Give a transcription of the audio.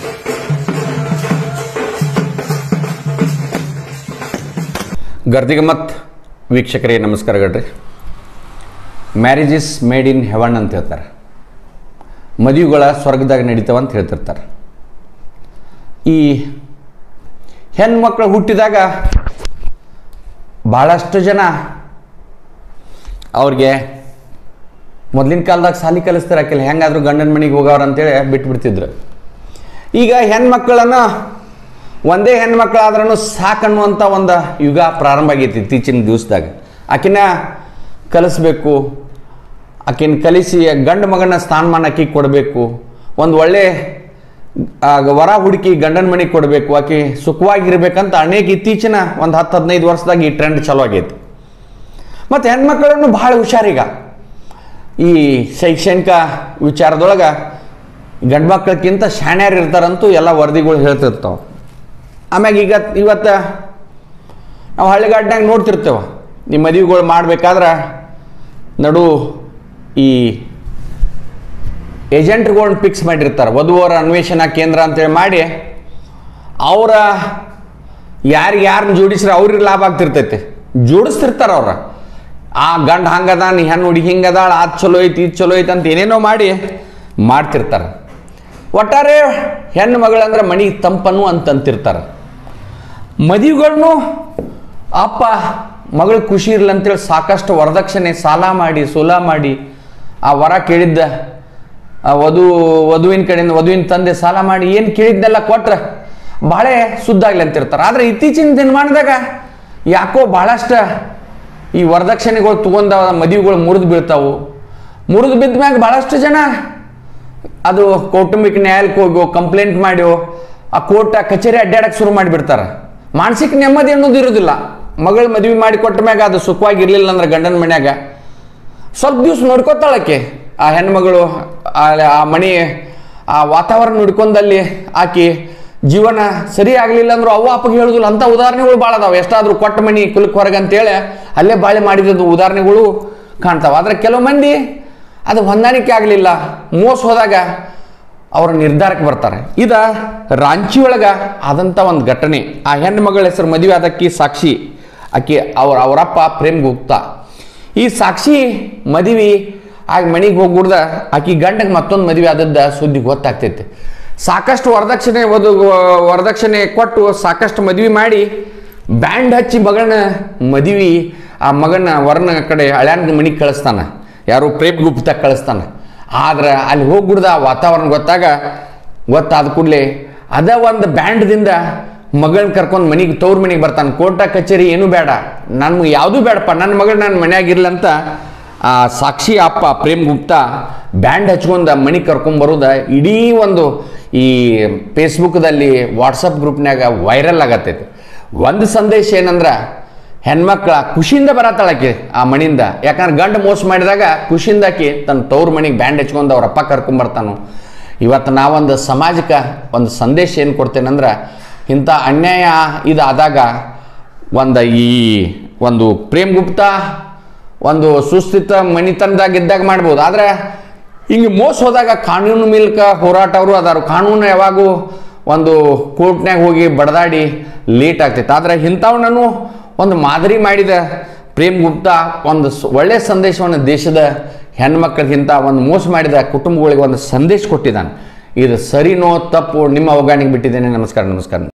ಗರ್ದಿಗಮತ್ ವೀಕ್ಷಕರೇ ನಮಸ್ಕಾರಗಳ್ರಿ marriage is made in heaven ಅಂತ ಹೇಳ್ತಾರೆ ಮದುವೆಗಳ ಸ್ವರ್ಗದಾಗ ನಡೀತಾವ ಅಂತ ಹೇಳ್ತಿರ್ತಾರೆ ಈ ಹೆಣ್ಮಕ್ಳು ಹುಟ್ಟಿದಾಗ ಭಾಳಷ್ಟು ಜನ ಅವ್ರಿಗೆ ಮೊದಲಿನ ಕಾಲದಾಗ ಸಾಲಿ ಕಲಿಸ್ತಿರಕ್ಕಿಲ್ಲ ಹೆಂಗಾದ್ರೂ ಗಂಡನ ಮನೆಗೆ ಹೋಗೋರು ಅಂತೇಳಿ ಬಿಟ್ಬಿಡ್ತಿದ್ರು ಈಗ ಹೆಣ್ಮಕ್ಳನ್ನು ಒಂದೇ ಹೆಣ್ಮಕ್ಳಾದ್ರೂ ಸಾಕನ್ನುವಂಥ ಒಂದು ಯುಗ ಪ್ರಾರಂಭ ಆಗೈತಿ ಇತ್ತೀಚಿನ ದಿವಸದಾಗ ಆಕಿನ ಕಲಿಸ್ಬೇಕು ಆಕಿನ ಕಲಿಸಿ ಗಂಡು ಮಗನ ಸ್ಥಾನಮಾನ ಆಕಿಗೆ ಕೊಡಬೇಕು ಒಂದು ಒಳ್ಳೆ ಆ, ವರ ಹುಡುಕಿ ಗಂಡನ ಮನೆಗೆ ಕೊಡಬೇಕು ಆಕಿ ಸುಖವಾಗಿರ್ಬೇಕಂತ ಅನೇಕ ಇತ್ತೀಚಿನ ಒಂದು ಹತ್ತು ಹದಿನೈದು ವರ್ಷದಾಗ ಈ ಟ್ರೆಂಡ್ ಚಲೋ ಆಗೈತಿ ಮತ್ತು ಹೆಣ್ಮಕ್ಳನ್ನು ಭಾಳ ಹುಷಾರೀಗ ಈ ಶೈಕ್ಷಣಿಕ ವಿಚಾರದೊಳಗೆ ಗಂಡು ಮಕ್ಕಳಕ್ಕಿಂತ ಶಾಣ್ಯಾರು ಇರ್ತಾರಂತೂ ಎಲ್ಲ ವರದಿಗಳು ಹೇಳ್ತಿರ್ತಾವೆ ಆಮ್ಯಾಗ ಈಗ ಇವತ್ತು ನಾವು ಹಳ್ಳಿಗಾಡ್ನಾಗ ನೋಡ್ತಿರ್ತೇವೆ ಈ ಮದುವೆಗಳು ಮಾಡ್ಬೇಕಾದ್ರೆ ನಡು ಈ ಏಜೆಂಟ್ಗಳನ್ನ ಫಿಕ್ಸ್ ಮಾಡಿರ್ತಾರೆ ವಧುವರ ಅನ್ವೇಷಣಾ ಕೇಂದ್ರ ಅಂತೇಳಿ ಮಾಡಿ ಅವರ ಯಾರಿಗೆ ಯಾರನ್ನ ಜೋಡಿಸ್ರೆ ಅವ್ರಿಗೆ ಲಾಭ ಆಗ್ತಿರ್ತೈತಿ ಜೋಡಿಸ್ತಿರ್ತಾರೆ ಅವ್ರ ಆ ಗಂಡ ಹಂಗದ ನೀ ಹೆಣ್ಣು ಹುಡುಗಿ ಹಿಂಗದಾಳ ಅದು ಚಲೋ ಐತಿ ಇದು ಚಲೋ ಐತಿ ಅಂತ ಏನೇನೋ ಮಾಡಿ ಮಾಡ್ತಿರ್ತಾರೆ ಒಟ್ಟಾರೆ ಹೆಣ್ಣು ಮಗಳಂದ್ರೆ ಮನಿ ತಂಪನು ಅಂತಂತಿರ್ತಾರೆ ಮದುವೆಗಳನ್ನು ಅಪ್ಪ ಮಗಳು ಖುಷಿ ಇರಲಿ ಅಂತೇಳಿ ಸಾಕಷ್ಟು ವರದಕ್ಷಿಣೆ ಸಾಲ ಮಾಡಿ ಸೋಲ ಮಾಡಿ ಆ ವರ ಕೇಳಿದ್ದ ಆ ವಧು ವಧುವಿನ ಕಡೆಯಿಂದ ವಧುವಿನ ತಂದೆ ಸಾಲ ಮಾಡಿ ಏನು ಕೇಳಿದ್ನೆಲ್ಲ ಕೊಟ್ರೆ ಭಾಳ ಸುದ್ದಾಗ್ಲಿ ಅಂತಿರ್ತಾರೆ ಆದರೆ ಇತ್ತೀಚಿನ ದಿನಮಾನದಾಗ ಯಾಕೋ ಭಾಳಷ್ಟು ಈ ವರದಕ್ಷಿಣೆಗಳು ತಗೊಂಡ ಮದುವೆಗಳು ಮುರಿದು ಬೀಳ್ತಾವು ಮುರಿದು ಬಿದ್ದ ಮ್ಯಾಗ ಭಾಳಷ್ಟು ಜನ ಅದು ಕೌಟುಂಬಿಕ ನ್ಯಾಯಾಲಯಕ್ಕೆ ಹೋಗೋ ಕಂಪ್ಲೇಂಟ್ ಮಾಡ್ಯೋ ಆ ಕೋರ್ಟ್ ಆ ಕಚೇರಿ ಅಡ್ಡಾಡಕ್ಕೆ ಶುರು ಮಾಡಿಬಿಡ್ತಾರೆ ಮಾನಸಿಕ ನೆಮ್ಮದಿ ಅನ್ನೋದು ಇರೋದಿಲ್ಲ ಮಗಳು ಮದುವೆ ಮಾಡಿ ಕೊಟ್ಟ ಮ್ಯಾಗ ಅದು ಸುಖವಾಗಿರ್ಲಿಲ್ಲ ಅಂದ್ರೆ ಗಂಡನ ಮನ್ಯಾಗ ಸ್ವಲ್ಪ ದಿವ್ಸ ನೋಡ್ಕೊತಾಳಕ್ಕೆ ಆ ಹೆಣ್ಮಗಳು ಆ ಆ ಮನೆ ಆ ವಾತಾವರಣ ನೋಡ್ಕೊಂಡಲ್ಲಿ ಆಕಿ ಜೀವನ ಸರಿ ಆಗಲಿಲ್ಲ ಅಂದ್ರೂ ಅವ್ವ ಅಪ್ಪಗೆ ಹೇಳುದಿಲ್ಲ ಅಂತ ಉದಾಹರಣೆಗಳು ಭಾಳ ಅದಾವೆ ಎಷ್ಟಾದ್ರೂ ಕೊಟ್ಟ ಮನಿ ಕುಲಕ್ ಹೊರಗೆ ಅಂತೇಳಿ ಅಲ್ಲೇ ಬಾಳೆ ಮಾಡಿದ್ದು ಉದಾಹರಣೆಗಳು ಕಾಣ್ತಾವೆ ಆದ್ರೆ ಕೆಲವು ಮಂದಿ ಅದು ಹೊಂದಾಣಿಕೆ ಆಗಲಿಲ್ಲ ಮೋಸ ಹೋದಾಗ ಅವ್ರ ನಿರ್ಧಾರಕ್ಕೆ ಬರ್ತಾರೆ ಇದ ರಾಂಚಿ ಒಳಗ ಆದಂಥ ಒಂದು ಘಟನೆ ಆ ಹೆಣ್ಣು ಮಗಳ ಹೆಸರು ಮದುವೆ ಆದಕ್ಕಿ ಸಾಕ್ಷಿ ಆಕಿ ಅವ್ರ ಅವರಪ್ಪ ಪ್ರೇಮ್ ಗುಪ್ತಾ ಈ ಸಾಕ್ಷಿ ಮದುವೆ ಆಗ ಮನೆಗೆ ಹೋಗ್ಬಿಡ್ದ ಆಕಿ ಗಂಡಗೆ ಮತ್ತೊಂದು ಮದುವೆ ಆದದ್ದ ಸುದ್ದಿ ಗೊತ್ತಾಗ್ತೈತೆ ಸಾಕಷ್ಟು ವರದಕ್ಷಿಣೆ ವಧು ವರದಕ್ಷಿಣೆ ಕೊಟ್ಟು ಸಾಕಷ್ಟು ಮದುವೆ ಮಾಡಿ ಬ್ಯಾಂಡ್ ಹಚ್ಚಿ ಮಗಳನ್ನ ಮದುವೆ ಆ ಮಗನ ವರನ ಕಡೆ ಹಳ್ಯಾನ ಮನೆಗೆ ಕಳಿಸ್ತಾನ ಯಾರು ಪ್ರೇಮ್ ಗುಪ್ತಾ ಕಳಿಸ್ತಾನ ಆದ್ರೆ ಅಲ್ಲಿ ಹೋಗ್ಬಿಡ್ದ ಆ ವಾತಾವರಣ ಗೊತ್ತಾಗ ಗೊತ್ತಾದ ಕೂಡಲೇ ಅದ ಒಂದು ಬ್ಯಾಂಡ್ದಿಂದ ಮಗಳನ್ನ ಕರ್ಕೊಂಡು ಮನೆಗೆ ತವ್ರ ಮನೆಗೆ ಬರ್ತಾನೆ ಕೋರ್ಟ ಕಚೇರಿ ಏನೂ ಬೇಡ ನನ್ಗೆ ಯಾವುದೂ ಬೇಡಪ್ಪ ನನ್ನ ಮಗಳು ನನ್ನ ಮನ್ಯಾಗಿರ್ಲಂತ ಆ ಸಾಕ್ಷಿ ಅಪ್ಪ ಪ್ರೇಮ್ ಗುಪ್ತಾ ಬ್ಯಾಂಡ್ ಹಚ್ಕೊಂಡ ಮನೆಗೆ ಕರ್ಕೊಂಬರೋದ ಇಡೀ ಒಂದು ಈ ಫೇಸ್ಬುಕ್ದಲ್ಲಿ ವಾಟ್ಸಪ್ ಗ್ರೂಪ್ನಾಗ ವೈರಲ್ ಆಗತ್ತೈತಿ ಒಂದು ಸಂದೇಶ ಏನಂದ್ರೆ ಹೆಣ್ಮಕ್ಳ ಖುಷಿಯಿಂದ ಬರತ್ತಾಳಾಕಿ ಆ ಮಣಿಯಿಂದ ಯಾಕಂದ್ರೆ ಗಂಡ ಮೋಸ ಮಾಡಿದಾಗ ಖುಷಿಯಿಂದ ಆಕಿ ತನ್ನ ತವ್ರ ಮನೆಗೆ ಬ್ಯಾಂಡ್ ಹಚ್ಕೊಂಡು ಅವ್ರ ಅಪ್ಪ ಕರ್ಕೊಂಬರ್ತಾನು ಇವತ್ತು ನಾವೊಂದು ಸಮಾಜಕ್ಕೆ ಒಂದು ಸಂದೇಶ ಏನು ಕೊಡ್ತೇನೆಂದ್ರೆ ಇಂಥ ಅನ್ಯಾಯ ಇದಾದಾಗ ಒಂದು ಈ ಒಂದು ಪ್ರೇಮ್ ಗುಪ್ತಾ ಒಂದು ಸುಸ್ಥಿತ ಮನಿತನದಾಗ ಇದ್ದಾಗ ಮಾಡ್ಬೋದು ಆದರೆ ಹಿಂಗೆ ಮೋಸ ಹೋದಾಗ ಕಾನೂನು ಮೂಲಕ ಹೋರಾಟ ಅವರು ಅದಾರು ಕಾನೂನು ಯಾವಾಗೂ ಒಂದು ಕೋರ್ಟ್ನಾಗ ಹೋಗಿ ಬಡದಾಡಿ ಲೇಟ್ ಆಗ್ತೈತೆ ಆದರೆ ಇಂಥವನನ್ನು ಒಂದು ಮಾದರಿ ಮಾಡಿದ ಪ್ರೇಮ್ ಗುಪ್ತಾ ಒಂದು ಸ್- ಒಳ್ಳೆಯ ಸಂದೇಶವನ್ನು ದೇಶದ ಹೆಣ್ಮಕ್ಳಿಗಿಂತ ಒಂದು ಮೋಸ ಮಾಡಿದ ಕುಟುಂಬಗಳಿಗೆ ಒಂದು ಸಂದೇಶ ಕೊಟ್ಟಿದ್ದಾನೆ ಇದು ಸರಿನೋ ತಪ್ಪು ನಿಮ್ಮ ಅವಗಾನಿಗೆ ಬಿಟ್ಟಿದ್ದೇನೆ ನಮಸ್ಕಾರ ನಮಸ್ಕಾರ